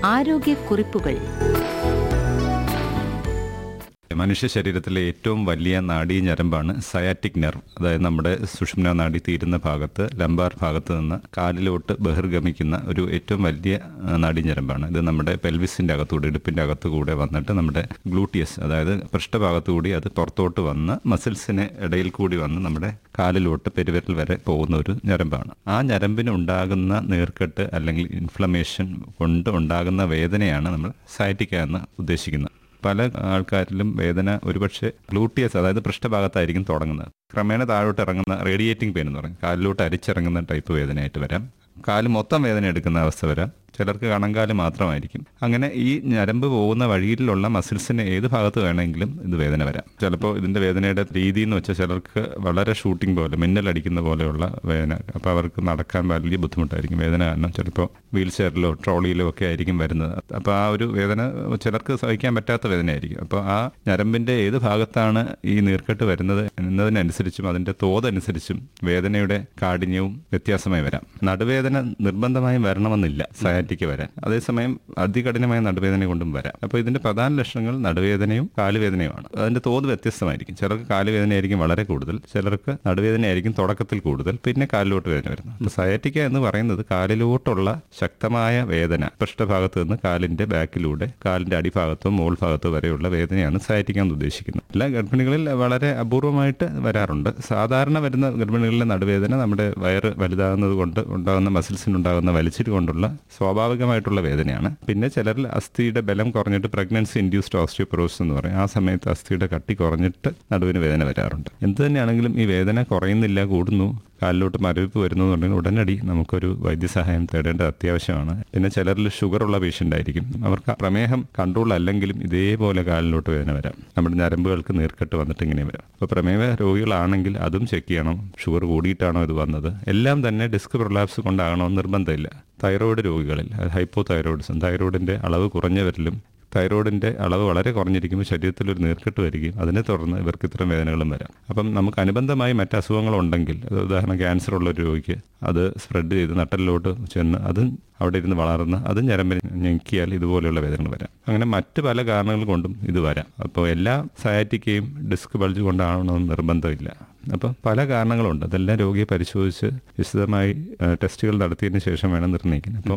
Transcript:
ആരോഗ്യക്കുറിപ്പുകൾ മനുഷ്യ ശരീരത്തിലെ ഏറ്റവും വലിയ നാഡീ ഞരമ്പാണ് സയാറ്റിക് നെർവ് അതായത് നമ്മുടെ സുഷുമ്ന നാഡി തീരുന്ന ഭാഗത്ത് ലംബാർ ഭാഗത്ത് നിന്ന് കാലിലോട്ട് ബഹിർഗമിക്കുന്ന ഒരു ഏറ്റവും വലിയ ആ, നാഡീ ഞരമ്പാണ് ഇത് നമ്മുടെ പെൽവിസിന്റെ അകത്തൂടെ ഇടുപ്പിന്റെ അകത്തുകൂടെ വന്നിട്ട് നമ്മുടെ ഗ്ലൂട്ടിയസ് അതായത് പൃഷ്ഠഭാഗത്തുകൂടി അത് പുറത്തോട്ട് വന്ന് മസിൽസിന് ഇടയിൽ കൂടി വന്ന് നമ്മുടെ കാലിലോട്ട് പെരുവിരൽ വരെ പോകുന്ന ഒരു ഞരമ്പാണ് ആ ഞരമ്പിന് ഉണ്ടാകുന്ന നീർക്കെട്ട് അല്ലെങ്കിൽ ഇൻഫ്ലമേഷൻ കൊണ്ട് ഉണ്ടാകുന്ന വേദനയാണ് നമ്മൾ സയാറ്റിക്ക എന്ന് ഉദ്ദേശിക്കുന്നത് പല ആൾക്കാരിലും വേദന ഒരുപക്ഷെ ഗ്ലൂട്ടിയസ് അതായത് പൃഷ്ഠഭാഗത്തായിരിക്കും തുടങ്ങുന്നത് ക്രമേണ താഴോട്ട് ഇറങ്ങുന്ന റേഡിയേറ്റിംഗ് പെയിൻ എന്ന് പറയും കാലിലോട്ട് അരിച്ചിറങ്ങുന്ന ടൈപ്പ് വേദനയായിട്ട് വരാം കാല് മൊത്തം വേദന എടുക്കുന്ന അവസ്ഥ വരാം ചിലർക്ക് കണങ്കാല് മാത്രമായിരിക്കും അങ്ങനെ ഈ ഞരമ്പ് പോകുന്ന വഴിയിലുള്ള മസിൽസിന് ഏത് ഭാഗത്ത് വേണമെങ്കിലും ഇത് വേദന വരാം ചിലപ്പോൾ ഇതിന്റെ വേദനയുടെ രീതി എന്ന് വെച്ചാൽ ചിലർക്ക് വളരെ ഷൂട്ടിംഗ് പോലെ മിന്നലടിക്കുന്ന പോലെയുള്ള വേദന അപ്പോൾ അവർക്ക് നടക്കാൻ വലിയ ബുദ്ധിമുട്ടായിരിക്കും വേദന കാരണം ചിലപ്പോൾ വീൽ ചെയറിലോ ട്രോളിയിലോ ഒക്കെ ആയിരിക്കും വരുന്നത് അപ്പോൾ ആ ഒരു വേദന ചിലർക്ക് സഹിക്കാൻ പറ്റാത്ത വേദനയായിരിക്കും അപ്പോൾ ആ ഞരമ്പിന്റെ ഏത് ഭാഗത്താണ് ഈ നീർക്കെട്ട് വരുന്നത് എന്നതിനനുസരിച്ചും അതിന്റെ തോതനുസരിച്ചും വേദനയുടെ കാഠിന്യവും വ്യത്യാസമായി വരാം നടുവേദന നിർബന്ധമായും വരണമെന്നില്ല സയാറ്റിക്ക് വരാൻ അതേസമയം അതികഠിനമായ നടുവേദന കൊണ്ടും വരാം അപ്പോൾ ഇതിന്റെ പ്രധാന ലക്ഷണങ്ങൾ നടുവേദനയും കാലുവേദനയുമാണ് അതിന്റെ തോത് വ്യത്യസ്തമായിരിക്കും ചിലർക്ക് കാലുവേദനയായിരിക്കും വളരെ കൂടുതൽ ചിലർക്ക് നടുവേദനയായിരിക്കും തുടക്കത്തിൽ കൂടുതൽ പിന്നെ കാലിലോട്ട് വേദന വരുന്നത് അപ്പോൾ സയാറ്റിക്ക എന്ന് പറയുന്നത് കാലിലോട്ടുള്ള ശക്തമായ വേദന പൃഷ്ഠഭാഗത്ത് നിന്ന് കാലിന്റെ ബാക്കിലൂടെ കാലിന്റെ അടിഭാഗത്തോ മോൾ ഭാഗത്തോ വരെയുള്ള വേദനയാണ് സയാറ്റിക്ക എന്ന് ഉദ്ദേശിക്കുന്നത് എല്ലാ ഗർഭിണികളിൽ വളരെ അപൂർവമായിട്ട് വരാറുണ്ട് സാധാരണ വരുന്ന ഗർഭിണികളിലെ നടുവേദന നമ്മുടെ വയറ് വലുതാകുന്നത് കൊണ്ട് ഉണ്ടാകുന്ന മസിൽസിനുണ്ടാകുന്ന വലിച്ചിട്ട് കൊണ്ടുള്ള സ്വാഭാവികമായിട്ടുള്ള വേദനയാണ് പിന്നെ ചിലരിൽ അസ്ഥിയുടെ ബലം കുറഞ്ഞിട്ട് പ്രഗ്നൻസി ഇൻഡ്യൂസ്ഡ് ഓസ്റ്റിയോപൊറോസിസ് എന്ന് പറയും ആ സമയത്ത് അസ്ഥിയുടെ കട്ടി കുറഞ്ഞിട്ട് നടുവിന് വേദന വരാറുണ്ട് എന്ത് തന്നെയാണെങ്കിലും ഈ വേദന കുറയുന്നില്ല കൂടുന്നു കാലിലോട്ട് മരവിപ്പ് വരുന്നു എന്നുണ്ടെങ്കിൽ ഉടനടി നമുക്കൊരു വൈദ്യസഹായം തേടേണ്ടത് അത്യാവശ്യമാണ് പിന്നെ ചിലരിൽ ഷുഗറുള്ള പേഷ്യൻ്റ് ആയിരിക്കും അവർക്ക് പ്രമേഹം കൺട്രോൾ അല്ലെങ്കിലും ഇതേപോലെ കാലിലോട്ട് വേദന വരാം നമ്മുടെ ഞരമ്പുകൾക്ക് നീർക്കെട്ട് വന്നിട്ട് ഇങ്ങനെ വരാം അപ്പോൾ പ്രമേഹ രോഗികളാണെങ്കിൽ അതും ചെക്ക് ചെയ്യണം ഷുഗർ കൂടിയിട്ടാണോ ഇത് വന്നത് എല്ലാം തന്നെ ഡിസ്ക് പ്രൊലാപ്സ് കൊണ്ടാകണമെന്ന് നിർബന്ധമില്ല തൈറോയിഡ് രോഗികളിൽ ഹൈപ്പോ തൈറോയിഡിസം തൈറോയിഡിന്റെ അളവ് കുറഞ്ഞവരിലും തൈറോയിഡിന്റെ അളവ് വളരെ കുറഞ്ഞിരിക്കുമ്പോൾ ശരീരത്തിൽ ഒരു നീർക്കെട്ട് വരികയും അതിനെ തുടർന്ന് ഇവർക്ക് ഇത്തരം വേദനകളും വരാം അപ്പം നമുക്ക് അനുബന്ധമായി മറ്റ് അസുഖങ്ങളുണ്ടെങ്കിൽ അത് ഉദാഹരണം ക്യാൻസർ ഉള്ള ഒരു രോഗിക്ക് അത് സ്പ്രെഡ് ചെയ്ത് നട്ടലിലോട്ട് ചെന്ന് അതും അവിടെ ഇരുന്ന് വളർന്ന് അതും ഞരമ്പിൽ ഞെക്കിയാൽ ഇതുപോലെയുള്ള വേദനകൾ വരാം അങ്ങനെ മറ്റ് പല കാരണങ്ങൾ കൊണ്ടും ഇത് വരാം അപ്പോൾ എല്ലാ സയാറ്റിക്കയും ഡിസ്ക് ബൾജ് കൊണ്ടാണെന്ന് നിർബന്ധമില്ല അപ്പോൾ പല കാരണങ്ങളുണ്ട് അതെല്ലാം രോഗിയെ പരിശോധിച്ച് വിശദമായി ഏഹ്, ടെസ്റ്റുകൾ നടത്തിയതിന് ശേഷം വേണം നിർണ്ണയിക്കാൻ അപ്പോൾ